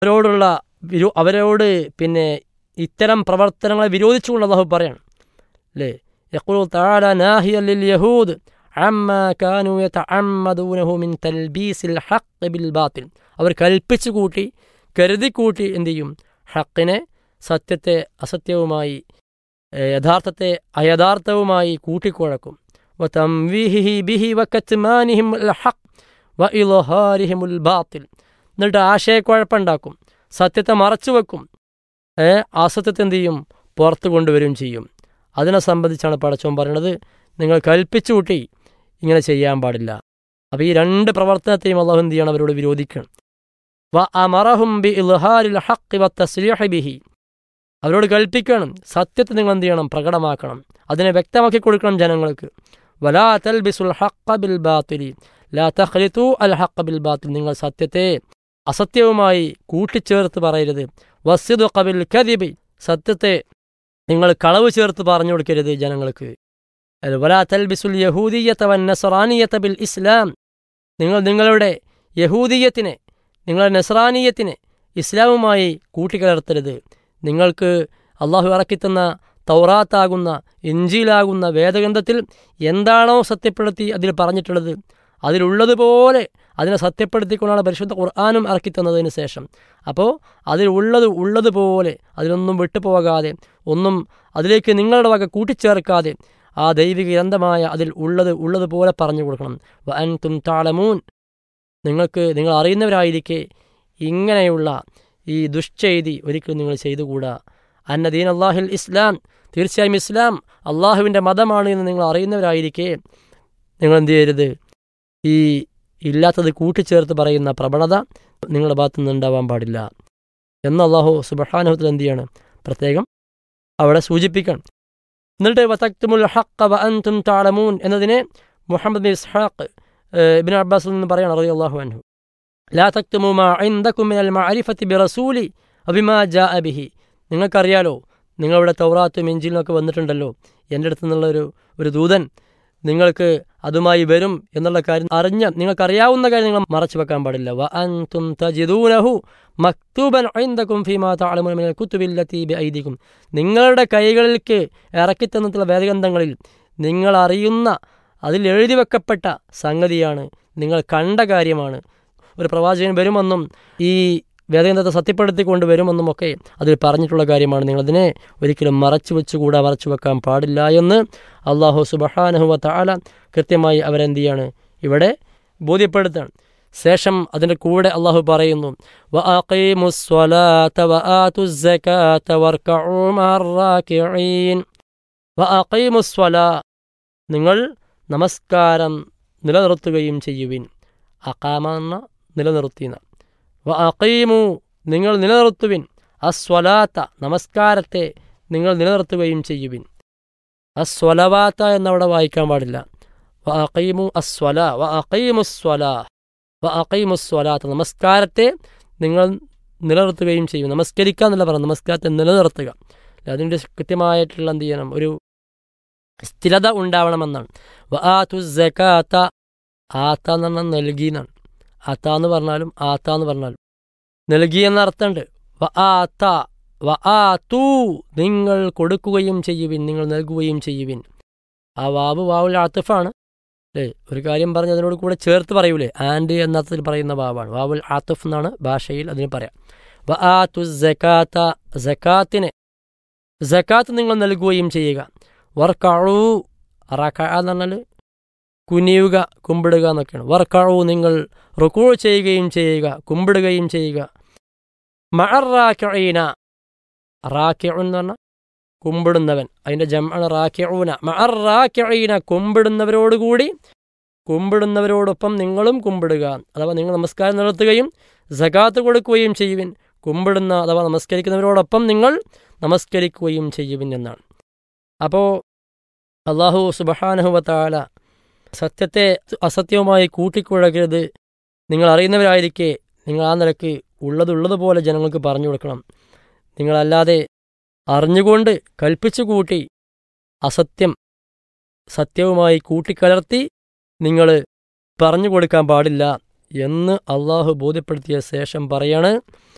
അവരോടുള്ള വിരോ അവരോട് പിന്നെ ഇത്തരം പ്രവർത്തനങ്ങളെ വിരോധിച്ചുകൊണ്ട് അള്ളാഹു പറയാണ് അല്ലേ യഖൂൽ തആല നാഹിയ ലിൽ യഹൂദ് അമ്മ കാനു യതഅമ്മദൂനഹു മിൻ തൽബീസിൽ ഹഖ് ബിൽ ബാത്തിൽ അവർ കൽപ്പിച്ചു കൂട്ടി കരുതി കൂട്ടി എന്ത് ചെയ്യും ഹക്കിനെ സത്യത്തെ അസത്യവുമായി ഏ, യഥാർത്ഥത്തെ അയഥാർത്ഥവുമായി കൂട്ടിക്കുഴക്കും വതംവീഹിഹി ബിഹി വകത്മാനിഹിം അൽ ഹഖ് വഇൽഹാരിഹിമുൽ ബാത്തിൽ എന്നിട്ട് ആശയക്കുഴപ്പമുണ്ടാക്കും സത്യത്തെ മറച്ചു വെക്കും ഏ അസത്യത്തെ എന്ത് ചെയ്യും പുറത്തു കൊണ്ടുവരും ചെയ്യും അതിനെ സംബന്ധിച്ചാണ് പടച്ചോൻ പറയുന്നത് നിങ്ങൾ കൽപ്പിച്ചു കൂട്ടി ഇങ്ങനെ ചെയ്യാൻ പാടില്ല അപ്പോൾ ഈ രണ്ട് പ്രവർത്തനത്തെയും അള്ളാഹു എന്ത് ചെയ്യണം അവരോട് വിരോധിക്കണം വ അമറഹും ബി ഇൽഹാരിൽ ഹഖ് വ തസ്ലീഹ് ബിഹി അവരോട് കൽപ്പിക്കണം സത്യത്തെ നിങ്ങൾ എന്ത് ചെയ്യണം പ്രകടമാക്കണം അതിനെ വ്യക്തമാക്കി കൊടുക്കണം ജനങ്ങൾക്ക് വലാ തൽബിസുൽ ഹഖ ബിൽ ബാത്തിലി ലാ തഖ്ലിതു അൽ ഹഖ ബിൽ ബാത്തിൽ നിങ്ങൾ സത്യത്തെ അസത്യവുമായി കൂട്ടിച്ചേർത്ത് പറയരുത് വസ്തു കബിൽ കദിബി സത്യത്തെ നിങ്ങൾ കളവ് ചേർത്ത് പറഞ്ഞു കൊടുക്കരുത് ജനങ്ങൾക്ക് അല്ല, വലാ തൽബിസുൽ യഹൂദിയത്ത വൻ നസറാനിയത്ത ബിൽ ഇസ്ലാം നിങ്ങൾ നിങ്ങളുടെ യഹൂദിയത്തിനെ നിങ്ങളുടെ നസ്രാനീയത്തിനെ ഇസ്ലാമുമായി കൂട്ടിക്കലർത്തരുത് നിങ്ങൾക്ക് അള്ളാഹു ഇറക്കിത്തന്ന തൗറാത്താകുന്ന ഇഞ്ചിയിലാകുന്ന വേദഗ്രന്ഥത്തിൽ എന്താണോ സത്യപ്പെടുത്തി അതിൽ പറഞ്ഞിട്ടുള്ളത് അതിലുള്ളതുപോലെ അതിനെ സത്യപ്പെടുത്തിക്കൊണ്ടാണ് പരിശുദ്ധ ഖുർആാനും ഇറക്കിത്തന്നതിന് ശേഷം അപ്പോൾ അതിലുള്ളത് ഉള്ളതുപോലെ അതിലൊന്നും വിട്ടുപോകാതെ ഒന്നും അതിലേക്ക് നിങ്ങളുടെ വക കൂട്ടിച്ചേർക്കാതെ ആ ദൈവിക ഗ്രന്ഥമായ അതിൽ ഉള്ളത് ഉള്ളതുപോലെ പറഞ്ഞു കൊടുക്കണം വ അൻ തും താളമൂൻ നിങ്ങൾക്ക് നിങ്ങൾ അറിയുന്നവരായിരിക്കെ ഇങ്ങനെയുള്ള ഈ ദുഷ്ചെയ്തി ഒരിക്കലും നിങ്ങൾ ചെയ്തുകൂടാ അന്ന ദീൻ അള്ളാഹിൽ ഇസ്ലാം തീർച്ചയായും ഇസ്ലാം അള്ളാഹുവിൻ്റെ മതമാണ് എന്ന് നിങ്ങൾ അറിയുന്നവരായിരിക്കെ നിങ്ങൾ എന്ത് ചെയ്യരുത് ഈ ഇല്ലാത്തത് കൂട്ടിച്ചേർത്ത് പറയുന്ന പ്രവണത നിങ്ങളുടെ ഭാഗത്തു നിന്ന് ഉണ്ടാവാൻ പാടില്ല എന്ന് അള്ളാഹു സുബഹാനുഹത്തിൽ എന്ത് ചെയ്യാണ് പ്രത്യേകം അവിടെ സൂചിപ്പിക്കണം എന്നിട്ട് വതക്തുമുൽ ഹഖ വ അൻതും താളമൂൻ എന്നതിനെ മുഹമ്മദ് ബിൻ ഇസ്ഹാഖ് ഏഹ്, ഇബ്നു അബ്ബാസിൽ നിന്ന് പറയാണ് അറിയ അള്ളാഹു അൻഹു ലാ തക്തുമു മാ ഇൻദകും മിനൽ മഅരിഫത്തി ബിറസൂലി അബിമാ ജാഅ ബിഹി നിങ്ങൾക്കറിയാലോ നിങ്ങളിവിടെ തൗറാത്തും ഇഞ്ചിലിനൊക്കെ വന്നിട്ടുണ്ടല്ലോ എൻ്റെ അടുത്ത് നിന്നുള്ള ഒരു ഒരു ദൂതൻ നിങ്ങൾക്ക് അതുമായി വരും എന്നുള്ള കാര്യം അറിഞ്ഞ നിങ്ങൾക്കറിയാവുന്ന കാര്യം നിങ്ങൾ മറച്ചു വെക്കാൻ പാടില്ല വ അൻതും തജിദൂനഹു മക്തൂബൻ ഐന്ദകും ഫീമാ തഅലമുന മിനൽ കുത്തുബില്ലത്തി ബിഐദികും നിങ്ങളുടെ കൈകളിലേക്ക് ഇറക്കിത്തന്നിട്ടുള്ള വേദഗ്രന്ഥങ്ങളിൽ നിങ്ങൾ അറിയുന്ന അതിൽ എഴുതി വെക്കപ്പെട്ട സംഗതിയാണ് നിങ്ങൾ കണ്ട കാര്യമാണ് ഒരു പ്രവാചകൻ വരുമെന്നും ഈ വേദഗ്രന്ഥത്തെ സത്യപ്പെടുത്തിക്കൊണ്ട് വരുമെന്നും ഒക്കെ അതിൽ പറഞ്ഞിട്ടുള്ള കാര്യമാണ് നിങ്ങളതിനെ ഒരിക്കലും മറച്ചു വെച്ചുകൂടാ മറച്ചു വെക്കാൻ പാടില്ല എന്ന് അള്ളാഹു സുബഹാനഹുവ താല കൃത്യമായി അവരെന്ത് ചെയ്യാണ് ഇവിടെ ബോധ്യപ്പെടുത്താണ് ശേഷം അതിൻ്റെ കൂടെ അള്ളാഹു പറയുന്നു وَأَقِيمُوا الصَّلَاةَ وَآتُوا الزَّكَاةَ وَارْكَعُوا مَعَ الرَّاكِعِينَ وَأَقِيمُوا الصَّلَاةَ നിങ്ങൾ നമസ്കാരം നിലനിർത്തുകയും ചെയ്യുവിൻ അക്കാമ എന്ന നിലനിർത്തിന വ അക്കീമു നിങ്ങൾ നിലനിർത്തുവിൻ അസ്വലാത്ത നമസ്കാരത്തെ നിങ്ങൾ നിലനിർത്തുകയും ചെയ്യുവിൻ അസ്വലവാത്ത എന്നവിടെ വായിക്കാൻ പാടില്ല വ അക്കീമു അസ്വല വ അക്കീമു സ്വല വ അക്കീമു സ്വലാത്ത നമസ്കാരത്തെ നിങ്ങൾ നിലനിർത്തുകയും ചെയ്യും നമസ്കരിക്കുക എന്നല്ല പറഞ്ഞു നമസ്കാരത്തെ നിലനിർത്തുക അതിൻ്റെ കൃത്യമായിട്ടുള്ള എന്ത് ചെയ്യണം ഒരു സ്ഥിരത ഉണ്ടാവണമെന്നാണ് വ ആതു സക്കാത്ത ആത്ത എന്ന് പറഞ്ഞാൽ നൽകി എന്നാണ് ആത്ത എന്ന് പറഞ്ഞാലും ആത്ത എന്ന് പറഞ്ഞാലും നൽകി എന്ന അർത്ഥമുണ്ട് വ ആത്ത വ ആതൂ നിങ്ങൾ കൊടുക്കുകയും ചെയ്യുവിൻ നിങ്ങൾ നൽകുകയും ചെയ്യുവിൻ ആ വാവ് വാവുൽ ആത്തിഫാണ് അല്ലേ ഒരു കാര്യം പറഞ്ഞ് അതിനോട് കൂടെ ചേർത്ത് പറയൂലേ ആൻഡ് എന്ന അർത്ഥത്തിൽ പറയുന്ന വാവാണ് വാവുൽ ആത്തിഫ് എന്നാണ് ഭാഷയിൽ അതിന് പറയാം വ ആതു സക്കാത്ത സക്കാത്തിനെ സക്കാത്ത് നിങ്ങൾ നൽകുകയും ചെയ്യുക വർക്കാഴു റക്ക എന്ന് പറഞ്ഞാൽ കുനിയുക കുമ്പിടുക എന്നൊക്കെയാണ് വർക്കാഴു നിങ്ങൾ റുക്കൂ ചെയ്യുകയും ചെയ്യുക കുമ്പിടുകയും ചെയ്യുക മഅറാക്കിഈന റാക്കിഉൻ എന്ന് പറഞ്ഞാൽ കുമ്പിടുന്നവൻ അതിൻ്റെ ജമാണ് റാക്കിഊന മഅറാക്കിഈന കുമ്പിടുന്നവരോടുകൂടി കുമ്പിടുന്നവരോടൊപ്പം നിങ്ങളും കുമ്പിടുക അഥവാ നിങ്ങൾ നമസ്കാരം നടത്തുകയും സകാത്ത് കൊടുക്കുകയും ചെയ്യുവിൻ കുമ്പിടുന്ന അഥവാ നമസ്കരിക്കുന്നവരോടൊപ്പം നിങ്ങൾ നമസ്കരിക്കുകയും ചെയ്യുവിൻ എന്നാണ് അപ്പോൾ അള്ളാഹു സുബഹാനുഹുവത്താല സത്യത്തെ അസത്യവുമായി കൂട്ടിക്കുഴക്കരുത് നിങ്ങൾ അറിയുന്നവരായിരിക്കെ നിങ്ങൾ ആ നിലക്ക് ഉള്ളതുള്ളതുപോലെ ജനങ്ങൾക്ക് പറഞ്ഞു കൊടുക്കണം നിങ്ങളല്ലാതെ അറിഞ്ഞുകൊണ്ട് കൽപ്പിച്ചു കൂട്ടി അസത്യം സത്യവുമായി കൂട്ടിക്കലർത്തി നിങ്ങൾ പറഞ്ഞു കൊടുക്കാൻ പാടില്ല എന്ന് അള്ളാഹു ബോധ്യപ്പെടുത്തിയ ശേഷം പറയാണ്